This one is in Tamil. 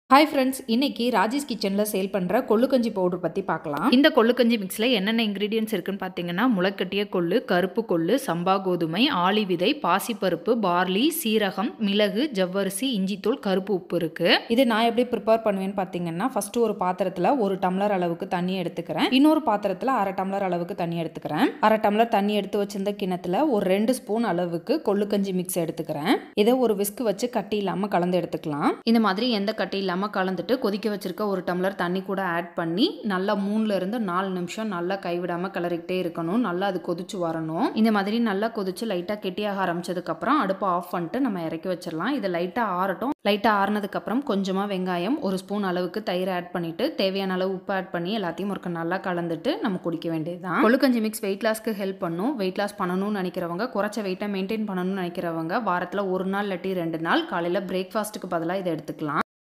ஹாய் ஃப்ரெண்ட்ஸ் இன்னைக்கு ராஜேஷ் கிச்சனில் சேல் பண்ணுற கொள்ளுக்கஞ்சி பவுடர் பற்றி பார்க்கலாம் இந்த கொள்ளுக்கஞ்சி மிக்ஸில் என்னென்ன இன்க்ரீடியன்ஸ் இருக்குன்னு பார்த்தீங்கன்னா முளைக்கட்டிய கொள்ளு கருப்பு கொள்ளு சம்பா கோதுமை ஆளி விதை பாசிப்பருப்பு பார்லி சீரகம் மிளகு ஜவ்வரிசி இஞ்சித்தூள் கருப்பு உப்பு இருக்குது இது நான் எப்படி ப்ரிப்பேர் பண்ணுவேன்னு பார்த்தீங்கன்னா ஃபஸ்ட்டு ஒரு பாத்திரத்தில் ஒரு டம்ளர் அளவுக்கு தண்ணி எடுத்துக்கிறேன் இன்னொரு பாத்திரத்தில் அரை டம்ளர் அளவுக்கு தண்ணி எடுத்துக்கிறேன் அரை டம்ளர் தண்ணி எடுத்து வச்சிருந்த கிணத்துல ஒரு ரெண்டு ஸ்பூன் அளவுக்கு கொள்ளுக்கஞ்சி மிக்ஸ் எடுத்துக்கிறேன் இதை ஒரு விஸ்க் வச்சு கட்டி இல்லாமல் கலந்து எடுத்துக்கலாம் இந்த மாதிரி எந்த கட்டி இல்லாமல் கலந்துட்டு கொதிக்க வச்சிருக்க ஒரு டம்ளர் தண்ணி கூட ஆட் பண்ணி நல்லா மூணுல இருந்து நாலு நிமிஷம் நல்லா கைவிடாமல் கிளறிக்கிட்டே இருக்கணும் நல்லா அது கொதிச்சு வரணும் இந்த மாதிரி நல்லா கொதிச்சு லைட்டாக கெட்டியாக ஆரம்பிச்சதுக்கப்புறம் அடுப்பை ஆஃப் பண்ணிட்டு நம்ம இறக்கி வச்சிடலாம் இது லைட்டாக ஆறட்டும் லைட்டாக ஆறுனதுக்கப்புறம் கொஞ்சமாக வெங்காயம் ஒரு ஸ்பூன் அளவுக்கு தயிர் ஆட் பண்ணிட்டு தேவையான அளவு உப்பு ஆட் பண்ணி எல்லாத்தையும் ஒரு நல்லா கலந்துட்டு நம்ம குடிக்க வேண்டியதுதான் கொழுக்கஞ்சி மிக்ஸ் வெயிட் லாஸ்க்கு ஹெல்ப் பண்ணும் வெயிட் லாஸ் பண்ணணும்னு நினைக்கிறவங்க குறைச்ச வெயிட்டை மெயின்டைன் பண்ணணும்னு நினைக்கிறவங்க வாரத்தில் ஒரு நாள் இல்லாட்டி ரெண்டு நாள் காலையில் பிரேக்ஃபாஸ்ட்டுக்கு பதிலாக இதை எடுத்துக்கலாம்